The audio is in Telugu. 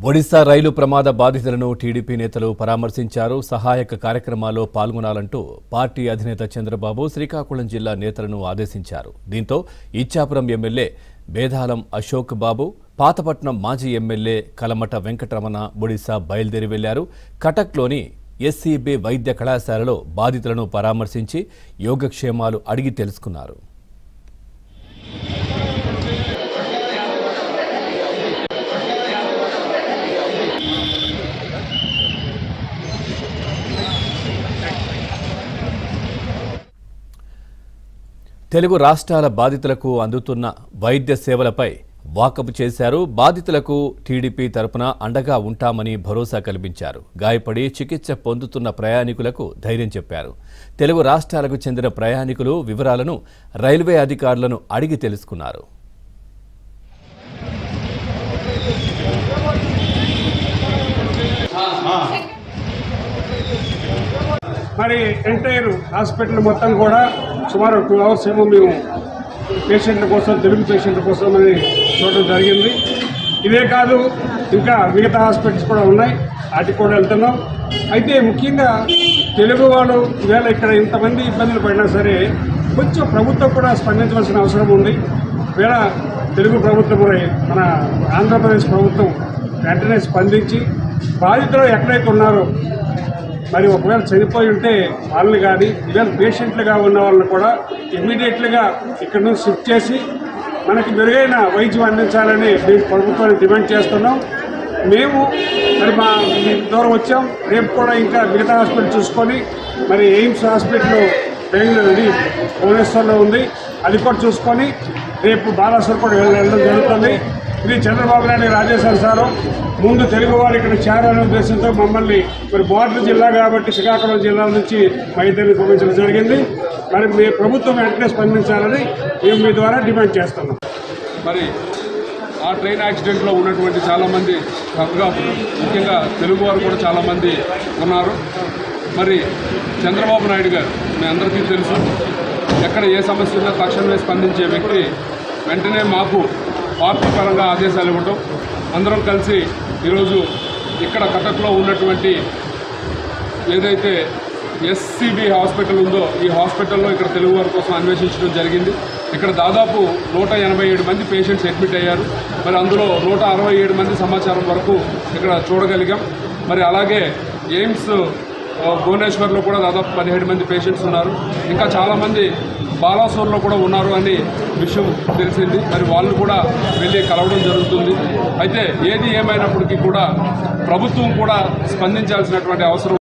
ఒడిశా రైలు ప్రమాద బాధితులను టీడీపీ నేతలు పరామర్శించారు సహాయక కార్యక్రమాల్లో పాల్గొనాలంటూ పార్టీ అధినేత చంద్రబాబు శ్రీకాకుళం జిల్లా నేతలను ఆదేశించారు దీంతో ఇచ్చాపురం ఎమ్మెల్యే బేదాలం అశోక్ బాబు పాతపట్నం మాజీ ఎమ్మెల్యే కలమట వెంకటరమణ ఒడిశా బయలుదేరి వెళ్లారు కటక్లోని ఎస్సీబీ వైద్య కళాశాలలో బాధితులను పరామర్శించి యోగక్షేమాలు అడిగి తెలుసుకున్నారు తెలుగు రాష్ట్రాల బాధితులకు అందుతున్న వైద్య సేవలపై వాకపు చేశారు బాధితులకు టీడీపీ తరపున అండగా ఉంటామని భరోసా కల్పించారు గాయపడి చికిత్స పొందుతున్న ప్రయాణికులకు ధైర్యం చెప్పారు తెలుగు రాష్ట్రాలకు చెందిన ప్రయాణికులు వివరాలను రైల్వే అధికారులను అడిగి తెలుసుకున్నారు మరి ఎంటైర్ హాస్పిటల్ మొత్తం కూడా సుమారు టూ అవర్స్ ఏమో మేము పేషెంట్ల కోసం తెలుగు పేషెంట్ల కోసం అని చూడడం జరిగింది ఇదే కాదు ఇంకా మిగతా హాస్పిటల్స్ కూడా ఉన్నాయి వాటికి కూడా వెళ్తున్నాం అయితే ముఖ్యంగా తెలుగు వాళ్ళు ఈవేళ ఇక్కడ ఇంతమంది ఇబ్బందులు పడినా సరే కొంచెం ప్రభుత్వం కూడా స్పందించవలసిన అవసరం ఉంది ఈవేళ తెలుగు ప్రభుత్వం మరి మన ఆంధ్రప్రదేశ్ ప్రభుత్వం వెంటనే స్పందించి బాధితులు ఎక్కడైతే ఉన్నారో మరి ఒకవేళ చనిపోయి ఉంటే వాళ్ళని కానీ ఇవాళ పేషెంట్లుగా ఉన్న వాళ్ళని కూడా ఇమ్మీడియట్లుగా ఇక్కడ నుంచి షిఫ్ట్ చేసి మనకి మెరుగైన వైద్యం అందించాలని మేము ప్రభుత్వాన్ని డిమాండ్ చేస్తున్నాం మేము మరి మా ఈ దూరం వచ్చాం రేపు కూడా ఇంకా మిగతా హాస్పిటల్ చూసుకొని మరి ఎయిమ్స్ హాస్పిటల్ బెంగళూరు అది భువనేశ్వర్లో ఉంది అది కూడా చూసుకొని రేపు బాలాసర్ కూడా వెళ్ళడం జరుగుతుంది ఇది చంద్రబాబు నాయుడు రాజేశానుసారం ముందు తెలుగు వారు ఇక్కడ చేరాలనే ఉద్దేశంతో మమ్మల్ని మరి బోర్డర్ జిల్లా కాబట్టి శ్రీకాకుళం జిల్లా నుంచి మా ఇద్దరిని పంపించడం జరిగింది మరి మీ ప్రభుత్వం వెంటనే స్పందించాలని మేము మీ ద్వారా డిమాండ్ చేస్తున్నాం మరి ఆ ట్రైన్ యాక్సిడెంట్లో ఉన్నటువంటి చాలామంది తప్పుగా ముఖ్యంగా తెలుగు వారు కూడా చాలామంది ఉన్నారు మరి చంద్రబాబు నాయుడు గారు మీ అందరికీ తెలుసు ఎక్కడ ఏ సమస్య ఉన్నా తక్షణమే స్పందించే వ్యక్తి వెంటనే మాకు పార్టీ పరంగా ఆదేశాలు ఇవ్వటం అందరం కలిసి ఈరోజు ఇక్కడ కటక్లో ఉన్నటువంటి ఏదైతే ఎస్సిబి హాస్పిటల్ ఉందో ఈ హాస్పిటల్లో ఇక్కడ తెలుగు వారి కోసం అన్వేషించడం జరిగింది ఇక్కడ దాదాపు నూట ఎనభై ఏడు మంది పేషెంట్స్ అడ్మిట్ అయ్యారు మరి అందులో నూట అరవై ఏడు మంది సమాచారం వరకు ఇక్కడ చూడగలిగాం మరి అలాగే ఎయిమ్స్ ఆ, భువనేశ్వర్లో కూడా దాదాపు పదిహేడు మంది పేషెంట్స్ ఉన్నారు ఇంకా చాలామంది బాలాసోర్లో కూడా ఉన్నారు అని విషయం తెలిసింది మరి వాళ్ళు కూడా వెళ్ళి కలవడం జరుగుతుంది అయితే ఏది ఏమైనప్పటికీ కూడా ప్రభుత్వం కూడా స్పందించాల్సినటువంటి అవసరం